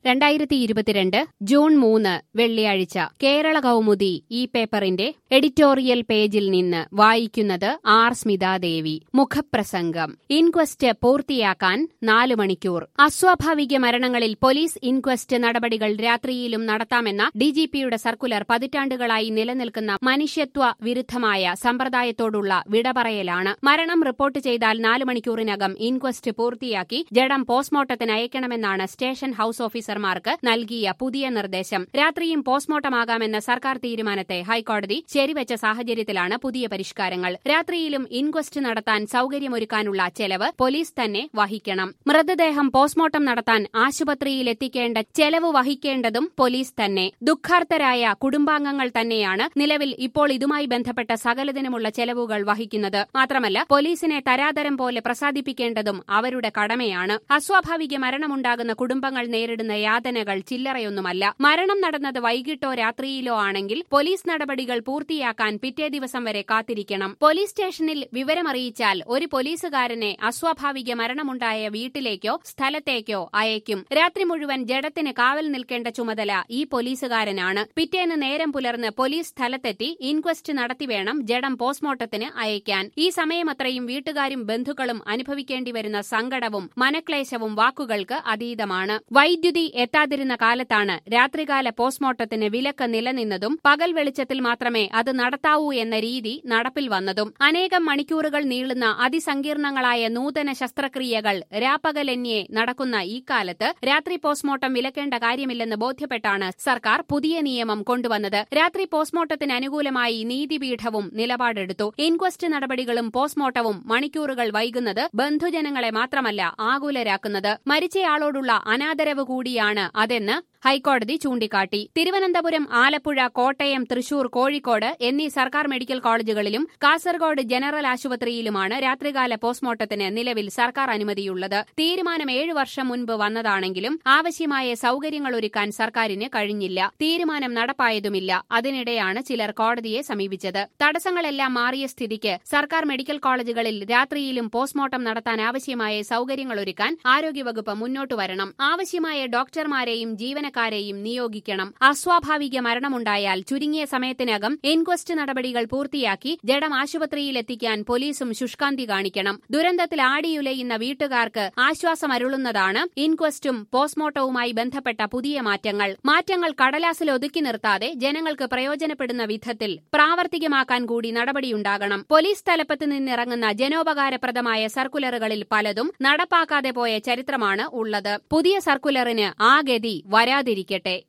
രണ്ടായിരത്തി ഇരുപത്തിരണ്ട് ജൂൺ മൂന്ന് വെള്ളിയാഴ്ച കേരള കൗമുദി ഈ പേപ്പറിന്റെ എഡിറ്റോറിയൽ പേജിൽ നിന്ന് വായിക്കുന്നത് ആർ സ്മിതാദേവി മുഖപ്രസംഗം ഇൻക്വസ്റ്റ് പൂർത്തിയാക്കാൻ നാല് മണിക്കൂർ അസ്വാഭാവിക മരണങ്ങളിൽ പോലീസ് ഇൻക്വസ്റ്റ് നടപടികൾ രാത്രിയിലും നടത്താമെന്ന ഡിജിപിയുടെ സർക്കുലർ പതിറ്റാണ്ടുകളായി നിലനിൽക്കുന്ന മനുഷ്യത്വ വിരുദ്ധമായ സമ്പ്രദായത്തോടുള്ള വിടപറയലാണ് മരണം റിപ്പോർട്ട് ചെയ്താൽ നാല് മണിക്കൂറിനകം ഇൻക്വസ്റ്റ് പൂർത്തിയാക്കി ജഡം പോസ്റ്റ്മോർട്ടത്തിന് അയക്കണമെന്നാണ് സ്റ്റേഷൻ ഹൌസ് ഓഫീസർമാർക്ക് നൽകിയ പുതിയ നിർദ്ദേശം രാത്രിയും പോസ്റ്റ്മോർട്ടമാകാമെന്ന സർക്കാർ തീരുമാനത്തെ ഹൈക്കോടതി ശരിവച്ച സാഹചര്യത്തിലാണ് പുതിയ പരിഷ്കാരങ്ങൾ രാത്രിയിലും ഇൻക്വസ്റ്റ് നടത്താൻ സൌകര്യമൊരുക്കാനുള്ള ചെലവ് പോലീസ് തന്നെ വഹിക്കണം മൃതദേഹം പോസ്റ്റ്മോർട്ടം നടത്താൻ ആശുപത്രിയിൽ എത്തിക്കേണ്ട ചെലവ് വഹിക്കേണ്ടതും പോലീസ് തന്നെ ദുഃഖാർത്തരായ കുടുംബാംഗങ്ങൾ തന്നെയാണ് നിലവിൽ ഇപ്പോൾ ഇതുമായി ബന്ധപ്പെട്ട സകലതിനുമുള്ള ചെലവുകൾ വഹിക്കുന്നത് മാത്രമല്ല പോലീസിനെ തരാതരം പോലെ പ്രസാദിപ്പിക്കേണ്ടതും അവരുടെ കടമയാണ് അസ്വാഭാവിക മരണമുണ്ടാകുന്ന കുടുംബങ്ങൾ നേരിടുന്ന യാതനകൾ ചില്ലറയൊന്നുമല്ല മരണം നടന്നത് വൈകിട്ടോ രാത്രിയിലോ ആണെങ്കിൽ പോലീസ് നടപടികൾ പൂർത്തിയാക്കാൻ പിറ്റേ ദിവസം വരെ കാത്തിരിക്കണം പോലീസ് സ്റ്റേഷനിൽ വിവരമറിയിച്ചാൽ ഒരു പോലീസുകാരനെ അസ്വാഭാവിക മരണമുണ്ടായ വീട്ടിലേക്കോ സ്ഥലത്തേക്കോ അയക്കും രാത്രി മുഴുവൻ ജഡത്തിന് കാവൽ നിൽക്കേണ്ട ചുമതല ഈ പോലീസുകാരനാണ് പിറ്റേന്ന് നേരം പുലർന്ന് പോലീസ് സ്ഥലത്തെത്തി ഇൻക്വസ്റ്റ് നടത്തി വേണം ജഡം പോസ്റ്റ്മോർട്ടത്തിന് അയക്കാൻ ഈ സമയമത്രയും വീട്ടുകാരും ബന്ധുക്കളും അനുഭവിക്കേണ്ടി വരുന്ന സങ്കടവും മനക്ലേശവും വാക്കുകൾക്ക് അതീതമാണ് വൈദ്യുതി എത്താതിരുന്ന കാലത്താണ് രാത്രികാല പോസ്റ്റ്മോർട്ടത്തിന് വിലക്ക് നിലനിന്നതും പകൽ വെളിച്ചത്തിൽ മാത്രമേ അത് നടത്താവൂ എന്ന രീതി നടപ്പിൽ വന്നതും അനേകം മണിക്കൂറുകൾ നീളുന്ന അതിസങ്കീർണങ്ങളായ നൂതന ശസ്ത്രക്രിയകൾ രാപ്പകലന്യേ നടക്കുന്ന ഈ കാലത്ത് രാത്രി പോസ്റ്റ്മോർട്ടം വിലക്കേണ്ട കാര്യമില്ലെന്ന് ബോധ്യപ്പെട്ടാണ് സർക്കാർ പുതിയ നിയമം കൊണ്ടുവന്നത് രാത്രി പോസ്റ്റ്മോർട്ടത്തിന് അനുകൂലമായി നീതിപീഠവും നിലപാടെടുത്തു ഇൻക്വസ്റ്റ് നടപടികളും പോസ്റ്റ്മോർട്ടവും മണിക്കൂറുകൾ വൈകുന്നത് ബന്ധുജനങ്ങളെ മാത്രമല്ല ആകുലരാക്കുന്നത് മരിച്ചയാളോടുള്ള അനാദരവ് കൂടിയാണ് അതെന്ന് ഹൈക്കോടതി ചൂണ്ടിക്കാട്ടി തിരുവനന്തപുരം ആലപ്പുഴ കോട്ടയം തൃശൂർ കോഴിക്കോട് എന്നീ സർക്കാർ മെഡിക്കൽ കോളേജുകളിലും കാസർഗോഡ് ജനറൽ ആശുപത്രിയിലുമാണ് രാത്രികാല പോസ്റ്റ്മോർട്ടത്തിന് നിലവിൽ സർക്കാർ അനുമതിയുള്ളത് തീരുമാനം ഏഴു വർഷം മുൻപ് വന്നതാണെങ്കിലും ആവശ്യമായ സൌകര്യങ്ങൾ ഒരുക്കാൻ സർക്കാരിന് കഴിഞ്ഞില്ല തീരുമാനം നടപ്പായതുമില്ല അതിനിടെയാണ് ചിലർ കോടതിയെ സമീപിച്ചത് തടസ്സങ്ങളെല്ലാം മാറിയ സ്ഥിതിക്ക് സർക്കാർ മെഡിക്കൽ കോളേജുകളിൽ രാത്രിയിലും പോസ്റ്റ്മോർട്ടം നടത്താൻ ആവശ്യമായ സൌകര്യങ്ങൾ ഒരുക്കാൻ ആരോഗ്യവകുപ്പ് മുന്നോട്ടു വരണം ആവശ്യമായ ഡോക്ടർമാരെയും ജീവനക്കാരെയും നിയോഗിക്കണം അസ്വാഭാവിക മരണമുണ്ടായാൽ ചുരുങ്ങിയ സമയത്തിനകം ഇൻക്വസ്റ്റ് നടപടികൾ പൂർത്തിയാക്കി ജഡം ആശുപത്രിയിലെത്തിക്കാൻ പോലീസും ശുഷ്കാന്തി കാണിക്കണം ദുരന്തത്തിൽ ആടിയുലയുന്ന വീട്ടുകാർക്ക് ആശ്വാസമരുളുന്നതാണ് ഇൻക്വസ്റ്റും പോസ്റ്റ്മോർട്ടവുമായി ബന്ധപ്പെട്ട പുതിയ മാറ്റങ്ങൾ മാറ്റങ്ങൾ കടലാസിൽ ഒതുക്കി നിർത്താതെ ജനങ്ങൾക്ക് പ്രയോജനപ്പെടുന്ന വിധത്തിൽ പ്രാവർത്തികമാക്കാൻ കൂടി നടപടിയുണ്ടാകണം പോലീസ് തലപ്പത്ത് നിന്നിറങ്ങുന്ന ജനോപകാരപ്രദമായ സർക്കുലറുകളിൽ പലതും നടപ്പാക്കാതെ പോയ ചരിത്രമാണ് ഉള്ളത് പുതിയ സർക്കുലറിന് ആ ഗതി വരാതിരിക്കട്ടെ